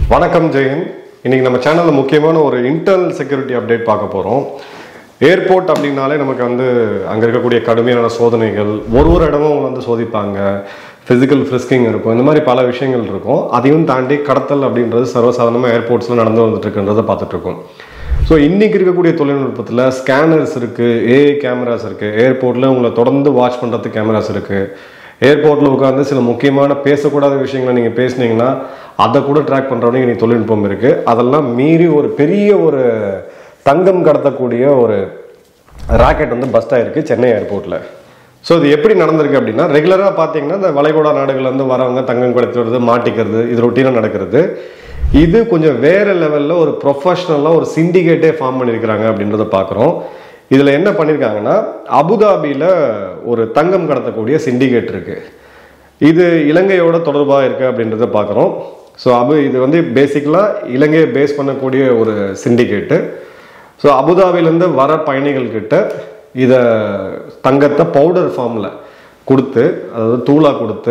வணக்கம் ஜெயன் இன்னைக்கு நம்ம சேனல்ல முக்கியமான ஒரு இன்டர்னல் செக்யூரிட்டி அப்டேட் பார்க்க போறோம் ஏர்போர்ட் அப்படின்னாலே நமக்கு வந்து அங்க இருக்கக்கூடிய கடுமையான சோதனைகள் ஒரு ஒரு இடமும் அவங்க வந்து சோதிப்பாங்க ஃபிசிக்கல் ஃப்ரிஸ்கிங் இருக்கும் இந்த மாதிரி பல விஷயங்கள் இருக்கும் அதையும் தாண்டி கடத்தல் அப்படின்றது சர்வசாதாரணமாக ஏர்போர்ட்ஸில் நடந்து வந்துட்டு இருக்குன்றதை பார்த்துட்டு இருக்கோம் ஸோ இன்னைக்கு இருக்கக்கூடிய தொழில்நுட்பத்தில் ஸ்கேனர்ஸ் இருக்குது ஏஐ கேமராஸ் இருக்குது ஏர்போர்ட்டில் உங்களை தொடர்ந்து வாட்ச் பண்ணுறதுக்கு கேமராஸ் இருக்குது ஏர்போர்ட்டில் உட்காந்து சில முக்கியமான பேசக்கூடாத விஷயங்களை நீங்கள் பேசுனீங்கன்னா அதை கூட ட்ராக் பண்ணுறவங்க இன்னைக்கு தொழில்நுட்பம் இருக்குது அதெல்லாம் மீறி ஒரு பெரிய ஒரு தங்கம் கடத்தக்கூடிய ஒரு ராக்கெட் வந்து பஸ்ட் ஆயிருக்கு சென்னை ஏர்போர்ட்டில் ஸோ இது எப்படி நடந்திருக்கு அப்படின்னா ரெகுலராக பார்த்தீங்கன்னா இந்த வளைகுடா நாடுகள்லேருந்து வரவங்க தங்கம் கடத்தி வருது மாட்டிக்கிறது இது ரொட்டீனாக நடக்கிறது இது கொஞ்சம் வேற லெவலில் ஒரு ப்ரொஃபஷ்னலாக ஒரு சிண்டிகேட்டே ஃபார்ம் பண்ணியிருக்கிறாங்க அப்படின்றத பார்க்குறோம் இதில் என்ன பண்ணியிருக்காங்கன்னா அபுதாபியில் ஒரு தங்கம் கடத்தக்கூடிய சிண்டிகேட் இருக்கு இது இலங்கையோட தொடர்பாக இருக்கு அப்படின்றத பார்க்குறோம் ஸோ அபு இது வந்து பேசிக்கலாக இலங்கையை பேஸ் பண்ணக்கூடிய ஒரு சிண்டிகேட்டு ஸோ அபுதாபிலேருந்து வர பயணிகள் கிட்ட இதை தங்கத்தை பவுடர் ஃபார்மில் கொடுத்து அதாவது தூளாக கொடுத்து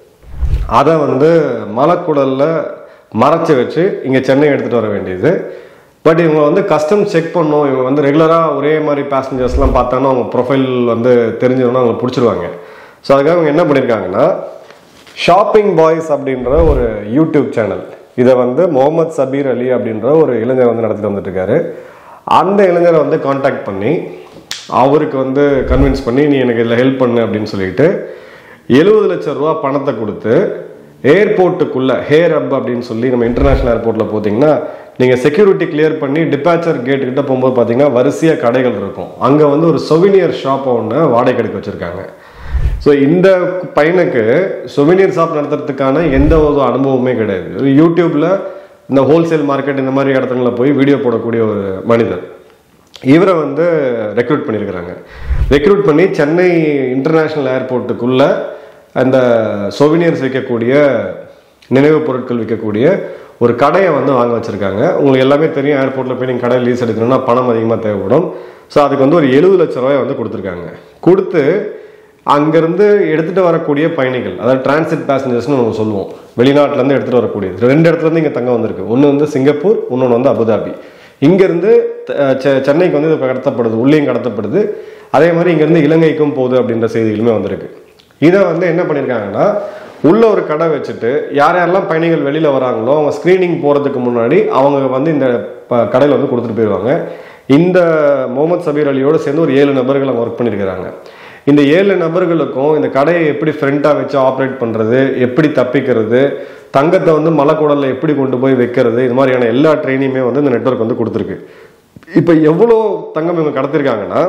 அதை வந்து மலக்குடலில் மறைச்சு வச்சு இங்கே சென்னை எடுத்துகிட்டு வர வேண்டியது பட் இவங்க வந்து கஸ்டம் செக் பண்ணோம் இவங்க வந்து ரெகுலராக ஒரே மாதிரி பேசஞ்சர்ஸ்லாம் பார்த்தாங்கன்னா அவங்க ப்ரொஃபைல் வந்து தெரிஞ்சவங்கன்னா அவங்க பிடிச்சிருவாங்க ஸோ அதுக்காக அவங்க என்ன பண்ணியிருக்காங்கன்னா ஷாப்பிங் பாய்ஸ் அப்படின்ற ஒரு யூடியூப் சேனல் இதை வந்து முகமது சபீர் அலி அப்படின்ற ஒரு இளைஞர் வந்து நடத்திட்டு வந்துட்டு இருக்காரு அந்த இளைஞரை வந்து காண்டாக்ட் பண்ணி அவருக்கு வந்து கன்வின்ஸ் பண்ணி நீ எனக்கு இதில் ஹெல்ப் பண்ணு அப்படின்னு சொல்லிட்டு எழுபது லட்சம் ரூபா பணத்தை கொடுத்து ஏர்போர்ட்டுக்குள்ள ஹேர் அப் அப்படின்னு சொல்லி நம்ம இன்டர்நேஷனல் ஏர்போர்ட்டில் போட்டிங்கன்னா நீங்கள் செக்யூரிட்டி கிளியர் பண்ணி டிபாச்சர் கேட் கிட்ட போகும்போது பார்த்தீங்கன்னா வரிசையாக கடைகள் இருக்கும் அங்கே வந்து ஒரு சொவினியர் ஷாப்பை ஒன்று வாடகை கடைக்கு வச்சுருக்காங்க ஸோ இந்த பையனுக்கு சொவினியர் ஷாப் நடத்துறதுக்கான எந்த ஒரு அனுபவமே கிடையாது யூடியூப்ல இந்த ஹோல்சேல் மார்க்கெட் இந்த மாதிரி இடத்துல போய் வீடியோ போடக்கூடிய ஒரு மனிதர் இவரை வந்து ரெக்ரூட் பண்ணியிருக்கிறாங்க ரெக்ரூட் பண்ணி சென்னை இன்டர்நேஷ்னல் ஏர்போர்ட்டுக்குள்ள அந்த சொவினியர்ஸ் விற்கக்கூடிய நினைவுப் பொருட்கள் விற்கக்கூடிய ஒரு கடையை வந்து வாங்க வச்சிருக்காங்க உங்களுக்கு எல்லாமே தெரியும் ஏர்போர்ட்டில் போய் நீங்கள் கடை லீஸ் எடுக்கணும்னா பணம் அதிகமாக தேவைப்படும் ஸோ அதுக்கு வந்து ஒரு எழுபது லட்ச ரூபாய் வந்து கொடுத்துருக்காங்க கொடுத்து அங்கேருந்து எடுத்துகிட்டு வரக்கூடிய பயணிகள் அதாவது டிரான்சிட் பேசஞ்சர்ஸ்னு நம்ம சொல்லுவோம் வெளிநாட்டிலேருந்து எடுத்துகிட்டு வரக்கூடியது ரெண்டு இடத்துலேருந்து இங்கே தங்க வந்திருக்கு ஒன்று வந்து சிங்கப்பூர் இன்னொன்று வந்து அபுதாபி இங்கேருந்து சென்னைக்கு வந்து இது கடத்தப்படுது உள்ளேயும் கடத்தப்படுது அதே மாதிரி இங்கேருந்து இலங்கைக்கும் போகுது அப்படின்ற செய்திகளுமே வந்திருக்கு இதை வந்து என்ன பண்ணியிருக்காங்கன்னா உள்ள ஒரு கடை வச்சுட்டு யார் யாரெல்லாம் பயணிகள் வெளியில் வராங்களோ அவங்க ஸ்க்ரீனிங் போகிறதுக்கு முன்னாடி அவங்க வந்து இந்த ப- கடையில் வந்து கொடுத்துட்டு போயிடுவாங்க இந்த முகமது சபீர் அலியோடு சேர்ந்து ஒரு ஏழு நபர்கள் அங்கே ஒர்க் பண்ணியிருக்கிறாங்க இந்த ஏழு நபர்களுக்கும் இந்த கடையை எப்படி ஃப்ரண்ட்டாக வச்சு ஆப்ரேட் பண்ணுறது எப்படி தப்பிக்கிறது தங்கத்தை வந்து மலைக்குடலில் எப்படி கொண்டு போய் வைக்கிறது இது மாதிரியான எல்லா ட்ரைனிங்குமே வந்து இந்த நெட்வொர்க் வந்து கொடுத்துருக்கு இப்போ எவ்வளோ தங்கம் இவங்க கடத்திருக்காங்கன்னா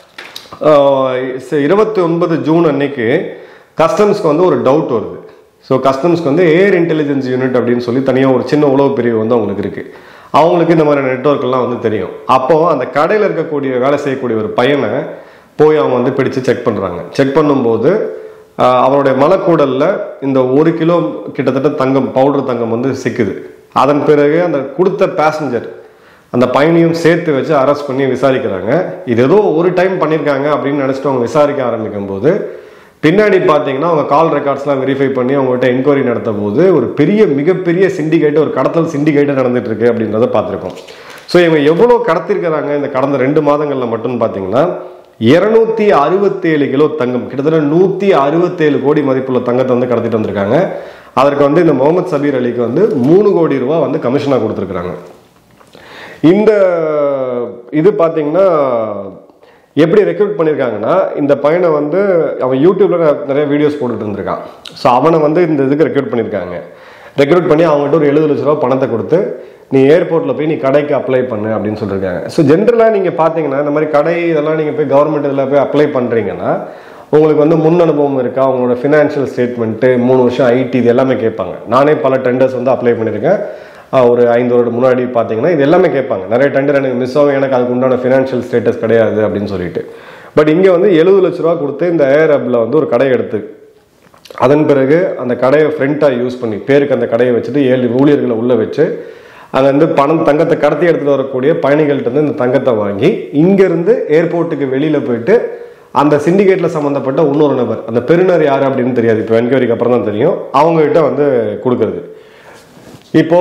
இருபத்தி ஒன்பது ஜூன் அன்னைக்கு கஸ்டம்ஸ்க்கு வந்து ஒரு டவுட் வருது ஸோ கஸ்டம்ஸ்க்கு வந்து ஏர் இன்டெலிஜென்ஸ் யூனிட் அப்படின்னு சொல்லி தனியாக ஒரு சின்ன உளவு பிரிவு வந்து அவங்களுக்கு இருக்கு அவங்களுக்கு இந்த மாதிரி நெட்வொர்க் எல்லாம் வந்து தெரியும் அப்போ அந்த கடையில் இருக்கக்கூடிய வேலை செய்யக்கூடிய ஒரு பையனை போய் அவங்க வந்து பிடிச்சு செக் பண்ணுறாங்க செக் பண்ணும்போது ஆஹ், அவருடைய மலக்கூடல்ல இந்த ஒரு கிலோ கிட்டத்தட்ட தங்கம் பவுடர் தங்கம் வந்து சிக்குது அதன் பிறகு அந்த கொடுத்த பேசஞ்சர் அந்த பயணியும் சேர்த்து வச்சு அரெஸ்ட் பண்ணி விசாரிக்கிறாங்க இது ஏதோ ஒரு டைம் பண்ணியிருக்காங்க அப்படின்னு நினச்சிட்டு அவங்க விசாரிக்க ஆரம்பிக்கும் போது பின்னாடி பார்த்தீங்கன்னா அவங்க கால் ரெக்கார்ட்ஸ்லாம் வெரிஃபை பண்ணி அவங்ககிட்ட என்கொயரி நடத்தும் போது ஒரு பெரிய மிகப்பெரிய சிண்டிகேட் ஒரு கடத்தல் சிண்டிகேட்டு நடந்துட்டு இருக்கு அப்படின்றத பார்த்துருக்கோம் ஸோ இவங்க எவ்வளோ கடத்திருக்கிறாங்க இந்த கடந்த ரெண்டு மாதங்களில் மட்டும் பார்த்தீங்கன்னா இருநூத்தி அறுபத்தேழு கிலோ தங்கம் கிட்டத்தட்ட நூற்றி அறுபத்தேழு கோடி மதிப்புள்ள தங்கத்தை வந்து கடத்திட்டு வந்திருக்காங்க அதற்கு வந்து இந்த முகமது சபீர் அலிக்கு வந்து மூணு கோடி ரூபா வந்து கமிஷனாக கொடுத்துருக்குறாங்க இந்த இது பார்த்தீங்கன்னா எப்படி ரெக்ரூட் பண்ணியிருக்காங்கன்னா இந்த பையனை வந்து அவன் யூடியூப்ல நெ- நிறைய வீடியோஸ் போட்டுட்டு இருந்திருக்கான் ஸோ அவனை வந்து இந்த இதுக்கு ரெக்ரூட் பண்ணியிருக்காங்க ரெக்ரூட் பண்ணி அவங்ககிட்ட ஒரு எழுபது லட்ச ரூபா பணத்தை கொடுத்து நீ ஏர்போர்ட்டில் போய் நீ கடைக்கு அப்ளை பண்ணு அப்படின்னு சொல்லியிருக்காங்க ஸோ ஜென்ரலாக நீங்கள் பார்த்தீங்கன்னா இந்த மாதிரி கடை இதெல்லாம் நீங்கள் போய் கவர்மெண்ட் இதில் போய் அப்ளை பண்ணுறீங்கன்னா உங்களுக்கு வந்து முன் அனுபவம் இருக்கா உங்களோட ஃபினான்ஷியல் ஸ்டேட்மெண்ட்டு மூணு வருஷம் ஐடி இது எல்லாமே கேட்பாங்க நானே பல டெண்டர்ஸ் வந்து அப்ளை பண்ணியிருக்கேன் ஆஹ் ஒரு ஐந்து வருடம் முன்னாடி பார்த்தீங்கன்னா இது எல்லாமே கேட்பாங்க நிறைய டெண்டர் எனக்கு மிஸ் ஆகும் எனக்கு அதுக்கு உண்டான ஃபினான்ஷியல் ஸ்டேட்டஸ் கிடையாது அப்படின்னு சொல்லிட்டு பட் இங்கே வந்து எழுபது லட்ச ரூபா கொடுத்து இந்த ஏர் ஹப்ல வந்து ஒரு கடை எடுத்து அதன் பிறகு அந்த கடையை ஃப்ரண்ட்டாக யூஸ் பண்ணி பேருக்கு அந்த கடையை வச்சுட்டு ஏழு ஊழியர்களை உள்ள வச்சு அங்கே வந்து பணம் தங்கத்தை கடத்தி எடுத்துட்டு வரக்கூடிய பயணிகள்ட்ட இருந்து இந்த தங்கத்தை வாங்கி இங்கேருந்து ஏர்போர்ட்டுக்கு வெளியில் போயிட்டு அந்த சிண்டிகேட்ல சம்மந்தப்பட்ட இன்னொரு நபர் அந்த பெருநர் யார் அப்படின்னு தெரியாது இப்போ என்கொயரிக்கு அப்புறம் தான் தெரியும் அவங்க கிட்ட வந்து கொடுக்கறது இப்போ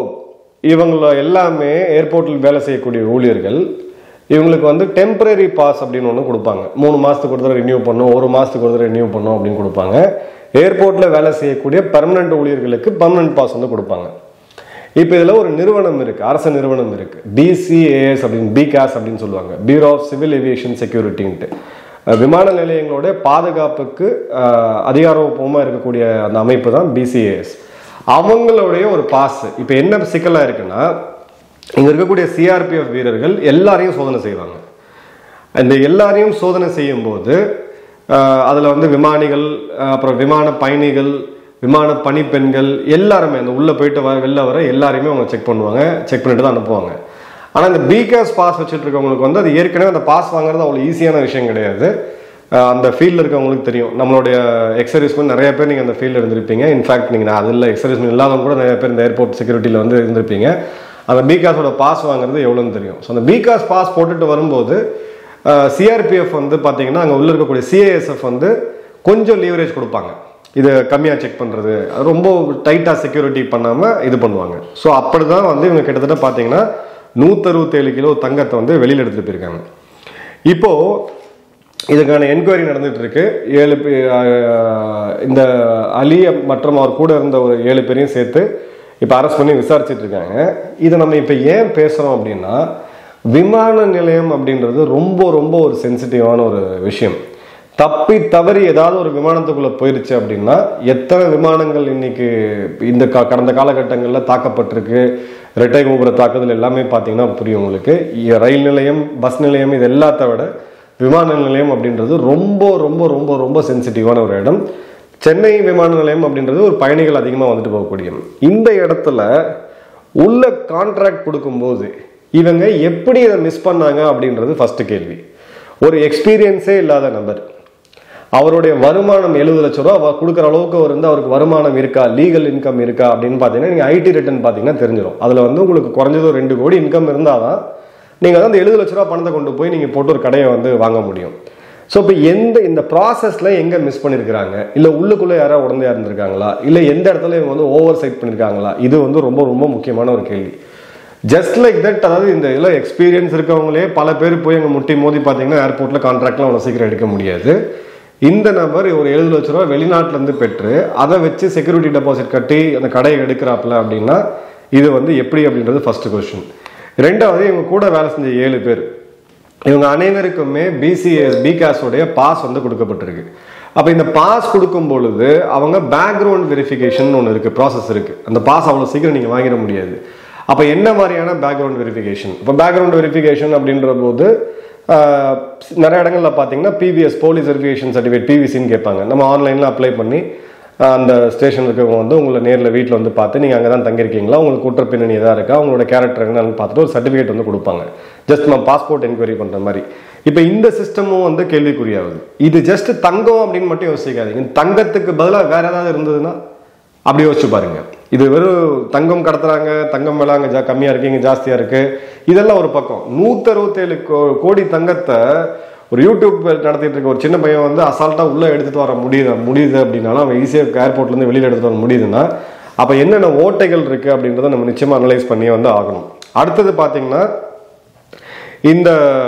இவங்கள எல்லாமே ஏர்போர்ட்டில் வேலை செய்யக்கூடிய ஊழியர்கள் இவங்களுக்கு வந்து டெம்பரரி பாஸ் அப்படின்னு ஒன்று கொடுப்பாங்க மூணு மாதத்துக்கு ஒரு தடவை ரினியூ பண்ணும் ஒரு மாதத்துக்கு ஒரு தடவை ரினியூ பண்ணும் அப்படின்னு கொடுப்பாங்க ஏர்போர்ட்டில் வேலை செய்யக்கூடிய பர்மனெண்ட் ஊழியர்களுக்கு பர்மனெண்ட் பாஸ் வந்து கொடுப்பாங்க இப்போ இதில் ஒரு நிறுவனம் இருக்குது அரசு நிறுவனம் இருக்குது பிசிஏஎஸ் அப்படின்னு பிகாஸ் அப்படின்னு சொல்லுவாங்க பியூரோ ஆஃப் சிவில் ஏவியேஷன் செக்யூரிட்டின்ட்டு அஹ் விமான நிலையங்களோட பாதுகாப்புக்கு அஹ், அதிகாரப்பூர்வமாக இருக்கக்கூடிய அந்த அமைப்பு தான் பிசிஏஎஸ் அவங்களுடைய ஒரு பாஸ் இப்போ என்ன சிக்கலாக இருக்குன்னா இங்கே இருக்கக்கூடிய சிஆர்பிஎஃப் வீரர்கள் எல்லாரையும் சோதனை செய்வாங்க இந்த எல்லாரையும் சோதனை செய்யும்போது அதில் வந்து விமானிகள் அஹ், அப்புறம் விமான பயணிகள் விமான பணிப்பெண்கள் எல்லாருமே அந்த உள்ளே போயிட்டு வர வெளில வர எல்லாரையுமே அவங்க செக் பண்ணுவாங்க செக் பண்ணிட்டு தான் அனுப்புவாங்க ஆனால் இந்த பிகாஸ் பாஸ் வச்சுட்டு இருக்கவங்களுக்கு வந்து அது ஏற்கனவே அந்த பாஸ் வாங்குறது அவ்வளோ ஈஸியான விஷயம் கிடையாது அஹ், அந்த ஃபீல்டில் இருக்கவங்களுக்கு தெரியும் நம்மளுடைய எக்ஸர்வீஸ்மென் நிறைய பேர் நீங்கள் அந்த ஃபீல்டில் இருந்திருப்பீங்க இன்ஃபேக்ட் நீங்கள் நான் அதில் எக்ஸர்வீஸ்மென் இல்லாதவங்க கூட நிறைய பேர் இந்த ஏர்போர்ட் செக்யூரிட்டியில் வந்து இருந்திருப்பீங்க அந்த பிகாஸோட பாஸ் வாங்குறது எவ்வளோன்னு தெரியும் ஸோ அந்த பிகாஸ் பாஸ் போட்டுட்டு வரும்போது சிஆர்பிஎஃப் வந்து பார்த்தீங்கன்னா அங்கே உள்ள இருக்கக்கூடிய சிஏஎஸ்எஃப் வந்து கொஞ்சம் லீவரேஜ் கொடுப்பாங்க இது கம்மியாக செக் பண்ணுறது அது ரொம்ப டைட்டாக செக்யூரிட்டி பண்ணாமல் இது பண்ணுவாங்க ஸோ அப்படி தான் வந்து இவங்க கிட்டத்தட்ட பார்த்தீங்கன்னா நூற்றறுபத்தேழு கிலோ தங்கத்தை வந்து வெளியில் எடுத்துகிட்டு போயிருக்காங்க இப்போது இதுக்கான என்கொயரி நடந்துட்டு இருக்கு ஏழு பே- ஆஹ் இந்த அலி மற்றும் அவர் கூட இருந்த ஒரு ஏழு பேரையும் சேர்த்து இப்போ அரெஸ்ட் பண்ணி விசாரிச்சுட்டு இருக்காங்க இதை நம்ம இப்போ ஏன் பேசுகிறோம் அப்படின்னா விமான நிலையம் அப்படின்றது ரொம்ப ரொம்ப ஒரு சென்சிட்டிவான ஒரு விஷயம் தப்பி தவறி ஏதாவது ஒரு விமானத்துக்குள்ள போயிருச்சு அப்படின்னா எத்தனை விமானங்கள் இன்னைக்கு இந்த கா- கடந்த காலகட்டங்களில் தாக்கப்பட்டிருக்கு இரட்டை கோபுர தாக்குதல் எல்லாமே பார்த்தீங்கன்னா புரியும் உங்களுக்கு இ- ரயில் நிலையம் பஸ் நிலையம் இது எல்லாத்த விட விமான நிலையம் அப்படின்றது ரொம்ப ரொம்ப ரொம்ப ரொம்ப சென்சிட்டிவான ஒரு இடம் சென்னை விமான நிலையம் அப்படின்றது ஒரு பயணிகள் அதிகமாக வந்துட்டு போகக்கூடிய இந்த இடத்துல உள்ள கான்ட்ராக்ட் கொடுக்கும்போது இவங்க எப்படி இதை மிஸ் பண்ணாங்க அப்படின்றது ஃபர்ஸ்ட் கேள்வி ஒரு எக்ஸ்பீரியன்ஸே இல்லாத நபர் அவருடைய வருமானம் எழுபது லட்ச ரூபா அவ- கொடுக்குற அளவுக்கு அவர் வந்து அவருக்கு வருமானம் இருக்கா லீகல் இன்கம் இருக்கா அப்படின்னு பார்த்தீங்கன்னா நீங்கள் ஐடி ரிட்டர்ன் பார்த்தீங்கன்னா தெரிஞ்சிடும் அதில் வந்து உங்களுக்கு குறைஞ்சது ஒரு ரெண்டு கோடி இன்கம் இருந்தால் தான் நீங்கள் வந்து அந்த எழுபது லட்ச ரூபா பணத்தை கொண்டு போய் நீங்கள் போட்டு ஒரு கடையை வந்து வாங்க முடியும் ஸோ இப்போ எந்த இந்த ப்ராசஸில் எங்கே மிஸ் பண்ணியிருக்கிறாங்க இல்லை உள்ளுக்குள்ளே யாராவது உடந்தையா இருந்திருக்காங்களா இல்லை எந்த இடத்துல இவங்க வந்து ஓவர் சைட் பண்ணியிருக்காங்களா இது வந்து ரொம்ப ரொம்ப முக்கியமான ஒரு கேள்வி ஜஸ்ட் லைக் தட் அதாவது இந்த இதில் எக்ஸ்பீரியன்ஸ் இருக்கவங்களே பல பேர் போய் அங்கே முட்டி மோதி பார்த்தீங்கன்னா ஏர்போர்ட்டில் கான்ட்ராக்ட்லாம் அவ்வளோ சீக்கிரம் எடுக்க முடியாது இந்த நபர் ஒரு எழுபது லட்ச ரூபா வெளிநாட்டுல இருந்து பெற்று அதை வச்சு செக்யூரிட்டி டெபாசிட் கட்டி அந்த கடையை எடுக்கிறாப்புல அப்படின்னா இது வந்து எப்படி அப்படின்றது ஃபர்ஸ்ட் கொஸ்டின் ரெண்டாவது இவங்க கூட வேலை செஞ்ச ஏழு பேர் இவங்க அனைவருக்குமே பிசிஎஸ் பிகாஸோடைய பாஸ் வந்து கொடுக்கப்பட்டிருக்கு அப்போ இந்த பாஸ் கொடுக்கும் பொழுது அவங்க பேக்ரவுண்ட் வெரிஃபிகேஷன் ஒன்று இருக்குது ப்ராசஸ் இருக்குது அந்த பாஸ் அவ்வளோ சீக்கிரம் நீங்கள் வாங்கிட முடியாது அப்போ என்ன மாதிரியான பேக்ரவுண்ட் வெரிஃபிகேஷன் இப்போ பேக்ரவுண்ட் வெரிஃபிகேஷன் அப்படின்ற போது ஆஹ், நிறைய இடங்கள்ல பார்த்தீங்கன்னா பிவிஎஸ் போலீஸ் வெரிஃபிகேஷன் சர்டிஃபிகேட் பிவிசின்னு கேட்பாங்க நம்ம ஆன்லைனில் அப்ளை பண்ணி ஆஹ், அந்த ஸ்டேஷன் இருக்கவங்க வந்து உங்களை நேரில் வீட்டில் வந்து பார்த்து நீங்கள் அங்கே தான் தங்கியிருக்கீங்களா உங்களுக்கு குற்ற பின்னணி எதாக இருக்கா உங்களோட கேரக்டர் என்னன்னு பார்த்துட்டு ஒரு சர்டிஃபிகேட் வந்து கொடுப்பாங்க ஜஸ்ட் நம்ம பாஸ்போர்ட் என்கொயரி பண்ணுற மாதிரி இப்போ இந்த சிஸ்டமும் வந்து கேள்விக்குறியாகுது இது ஜஸ்ட் தங்கம் அப்படின்னு மட்டும் யோசிக்காதீங்க தங்கத்துக்கு பதிலாக வேற ஏதாவது இருந்ததுன்னா அப்படி யோசிச்சு பாருங்க இது வெறும் தங்கம் கடத்துறாங்க தங்கம் விலை அங்கே ஜா கம்மியாக இருக்கு இங்கே ஜாஸ்தியாக இருக்கு இதெல்லாம் ஒரு பக்கம் நூற்றறுபத்தேழு கோ கோடி தங்கத்தை ஒரு யூடியூப் நடத்திட்டு இருக்க ஒரு சின்ன பையன் வந்து அசால்ட்டாக உள்ளே எடுத்துட்டு வர முடியுது முடியுது அப்படின்னாலும் அவன் ஈஸியாக ஏர்போர்ட்லேருந்து வெளியில் எடுத்துட்டு வர முடியுதுன்னா அப்போ என்னென்ன ஓட்டைகள் இருக்குது அப்படின்றத நம்ம நிச்சயமாக அனலைஸ் பண்ணி வந்து ஆகணும் அடுத்தது பார்த்தீங்கன்னா இந்த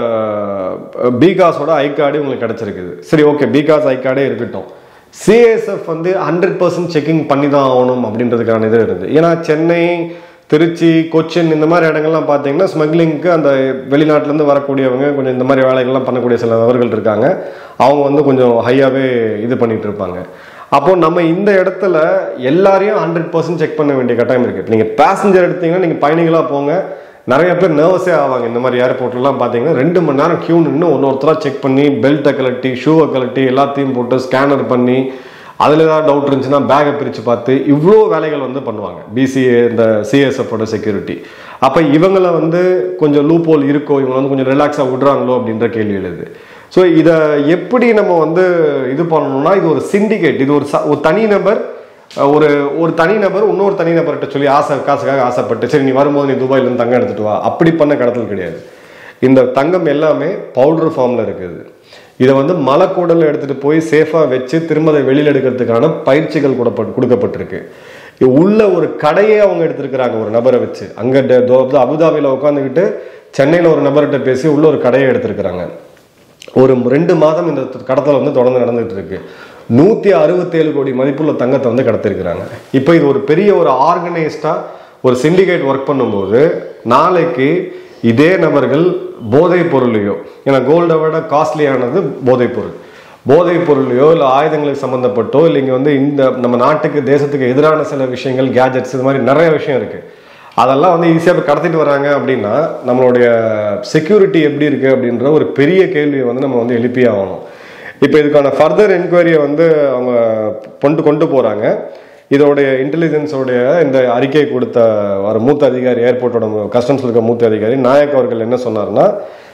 பிகாஸோட ஐ கார்டு உங்களுக்கு கிடைச்சிருக்குது சரி ஓகே பிகாஸ் ஐ கார்டே இருக்கட்டும் சிஎஸ்எஃப் வந்து ஹண்ட்ரட் பர்சன்ட் செக்கிங் பண்ணி தான் ஆகணும் அப்படின்றதுக்கான இது இருக்குது ஏன்னா சென்னை திருச்சி கொச்சின் இந்த மாதிரி இடங்கள்லாம் பார்த்தீங்கன்னா ஸ்மக்லிங்க்கு அந்த வெளிநாட்டிலேருந்து வரக்கூடியவங்க கொஞ்சம் இந்த மாதிரி வேலைகள்லாம் பண்ணக்கூடிய சில நபர்கள் இருக்காங்க அவங்க வந்து கொஞ்சம் ஹையாகவே இது பண்ணிட்டு இருப்பாங்க அப்போ நம்ம இந்த இடத்துல எல்லாரையும் ஹண்ட்ரட் பர்சன்ட் செக் பண்ண வேண்டிய கட்டாயம் இருக்கு நீங்கள் பேசஞ்சர் எடுத்தீங்கன்னா நீங்கள் பயணிகளாக போங்க நிறைய பேர் நர்வஸே ஆவாங்க இந்த மாதிரி ஏர்போர்ட்லாம் பார்த்தீங்கன்னா ரெண்டு மணி நேரம் கியூ நின்று ஒன்று ஒருத்தராக செக் பண்ணி பெல்ட்டை கலட்டி ஷூவை கலட்டி எல்லாத்தையும் போட்டு ஸ்கேனர் பண்ணி அதில் ஏதாவது டவுட் இருந்துச்சுன்னா பேக்கை பிரித்து பார்த்து இவ்வளோ வேலைகள் வந்து பண்ணுவாங்க பிசிஏ இந்த சிஎஸ்எஃபோட செக்யூரிட்டி அப்போ இவங்கள வந்து கொஞ்சம் லூப் ஹோல் இருக்கோ இவங்க வந்து கொஞ்சம் ரிலாக்ஸாக விடுறாங்களோ அப்படின்ற கேள்வி எழுது ஸோ இதை எப்படி நம்ம வந்து இது பண்ணணும்னா இது ஒரு சிண்டிகேட் இது ஒரு ச- ஒரு தனிநபர் அஹ், ஒரு ஒரு தனிநபர் இன்னொரு தனிநபர்கிட்ட சொல்லி ஆசை காசுக்காக ஆசைப்பட்டு சரி நீ வரும்போது நீ துபாயிலேருந்து தங்கம் எடுத்துட்டு வா அப்படி பண்ண கடத்தல் கிடையாது இந்த தங்கம் எல்லாமே பவுடர் ஃபார்மில் இருக்குது இதை வந்து மலைக்கூடல எடுத்துட்டு போய் சேஃபா வச்சு திரும்ப அதை வெளியில எடுக்கிறதுக்கான பயிற்சிகள் கொடுப்ப- கொடுக்கப்பட்டிருக்கு இது உள்ள ஒரு கடையே அவங்க எடுத்திருக்கிறாங்க ஒரு நபரை வச்சு அங்க ட- தோ- அபுதாபியில உட்காந்துக்கிட்டு சென்னையில ஒரு நபர்கிட்ட பேசி உள்ள ஒரு கடையை எடுத்திருக்கிறாங்க ஒரு ரெண்டு மாதம் இந்த கடத்தல் வந்து தொடர்ந்து நடந்துட்டு இருக்கு நூத்தி அறுபத்தேழு கோடி மதிப்புள்ள தங்கத்தை வந்து கடத்திருக்கிறாங்க இப்போ இது ஒரு பெரிய ஒரு ஆர்கனைஸ்டா ஒரு சிண்டிகேட் ஒர்க் பண்ணும்போது நாளைக்கு இதே நபர்கள் போதைப் பொருளையோ ஏன்னா கோல்டை விட காஸ்ட்லியானது போதைப் பொருள் போதைப் பொருளையோ இல்லை ஆயுதங்களுக்கு சம்மந்தப்பட்டோ இல்லை இங்கே வந்து இந்த நம்ம நாட்டுக்கு தேசத்துக்கு எதிரான சில விஷயங்கள் கேஜெட்ஸ் இது மாதிரி நிறைய விஷயம் இருக்கு அதெல்லாம் வந்து ஈஸியாக இப்போ கடத்திட்டு வராங்க அப்படின்னா நம்மளுடைய செக்யூரிட்டி எப்படி இருக்கு அப்படின்ற ஒரு பெரிய கேள்வியை வந்து நம்ம வந்து எழுப்பியே ஆகணும் இப்போ இதுக்கான ஃபர்தர் என்கொயரியை வந்து அவங்க கொண்டு கொண்டு போறாங்க இதோடைய இன்டெலிஜென்ஸோடைய இந்த அறிக்கை கொடுத்த ஒரு மூத்த அதிகாரி ஏர்போர்ட்டோட கஸ்டம்ஸ்ல இருக்க மூத்த அதிகாரி நாயக் அவர்கள் என்ன சொன்னார்னா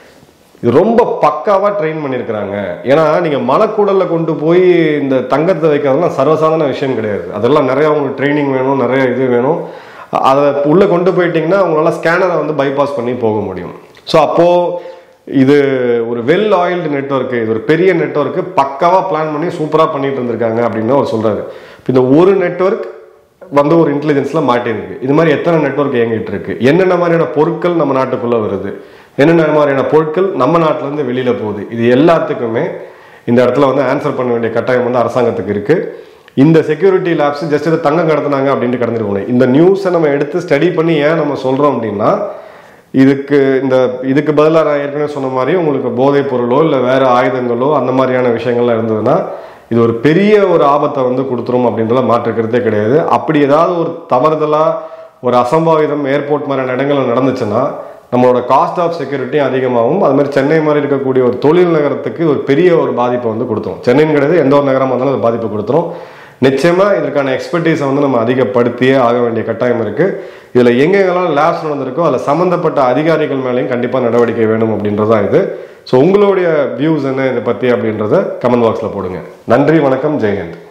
இது ரொம்ப பக்காவா ட்ரெயின் பண்ணியிருக்கிறாங்க ஏன்னா நீங்க மலைக்கூடல்ல கொண்டு போய் இந்த தங்கத்தை வைக்கிறதெல்லாம் சர்வசாதாரண விஷயம் கிடையாது அதெல்லாம் நிறைய உங்களுக்கு ட்ரைனிங் வேணும் நிறைய இது வேணும் அதை உள்ள கொண்டு போயிட்டீங்கன்னா அவங்களால ஸ்கேனரை வந்து பைபாஸ் பண்ணி போக முடியும் ஸோ அப்போ இது ஒரு வெல் ஆயில்டு நெட்வொர்க் இது ஒரு பெரிய நெட்வொர்க் பக்காவா பிளான் பண்ணி சூப்பரா பண்ணிட்டு இருந்திருக்காங்க அப்படின்னு அவர் சொல்றாரு இப்ப இந்த ஒரு நெட்வொர்க் வந்து ஒரு இன்டெலிஜென்ஸ்ல மாட்டிருக்கு இது மாதிரி எத்தனை நெட்வொர்க் இயங்கிட்டு இருக்கு என்னென்ன மாதிரியான பொருட்கள் நம்ம நாட்டுக்குள்ள வருது என்னென்ன மாதிரியான பொருட்கள் நம்ம நாட்டுல இருந்து வெளியில போகுது இது எல்லாத்துக்குமே இந்த இடத்துல வந்து ஆன்சர் பண்ண வேண்டிய கட்டாயம் வந்து அரசாங்கத்துக்கு இருக்கு இந்த செக்யூரிட்டி லேப்ஸ் ஜஸ்ட் இதை தங்கம் கடத்துனாங்க அப்படின்ட்டு கடந்துட்டு போகணும் இந்த நியூஸை நம்ம எடுத்து ஸ்டடி பண்ணி ஏன் நம்ம சொல்றோம் அப்படின்னா இதுக்கு இந்த இதுக்கு பதிலாக நான் ஏற்கனவே சொன்ன மாதிரி உங்களுக்கு போதைப் பொருளோ இல்லை வேற ஆயுதங்களோ அந்த மாதிரியான விஷயங்கள்லாம் இருந்ததுன்னா இது ஒரு பெரிய ஒரு ஆபத்தை வந்து கொடுத்துரும் அப்படின்றத மாற்றுக்கிறதே கிடையாது அப்படி ஏதாவது ஒரு தவறுதலா ஒரு அசம்பாவிதம் ஏர்போர்ட் மாதிரியான இடங்கள்ல நடந்துச்சுன்னா நம்மளோட காஸ்ட் ஆஃப் செக்யூரிட்டி அதிகமாகும் அது மாதிரி சென்னை மாதிரி இருக்கக்கூடிய ஒரு தொழில் நகரத்துக்கு ஒரு பெரிய ஒரு பாதிப்பை வந்து கொடுத்துரும் சென்னைன்னு கிடையாது எந்த ஒரு நகரமாக இருந்தாலும் அது பாதிப்பை கொடுத்துரும் நிச்சயமா இதற்கான எக்ஸ்பர்டீஸை வந்து நம்ம அதிகப்படுத்தியே ஆக வேண்டிய கட்டாயம் இருக்கு இதுல எங்கெங்கெல்லாம் லேப்ஸ் நடந்திருக்கோ அதுல சம்பந்தப்பட்ட அதிகாரிகள் மேலேயும் கண்டிப்பா நடவடிக்கை வேணும் அப்படின்றதான் இது ஸோ உங்களுடைய வியூஸ் என்ன இதை பத்தி அப்படின்றத கமெண்ட் பாக்ஸ்ல போடுங்க நன்றி வணக்கம் ஜெயஹிந்த்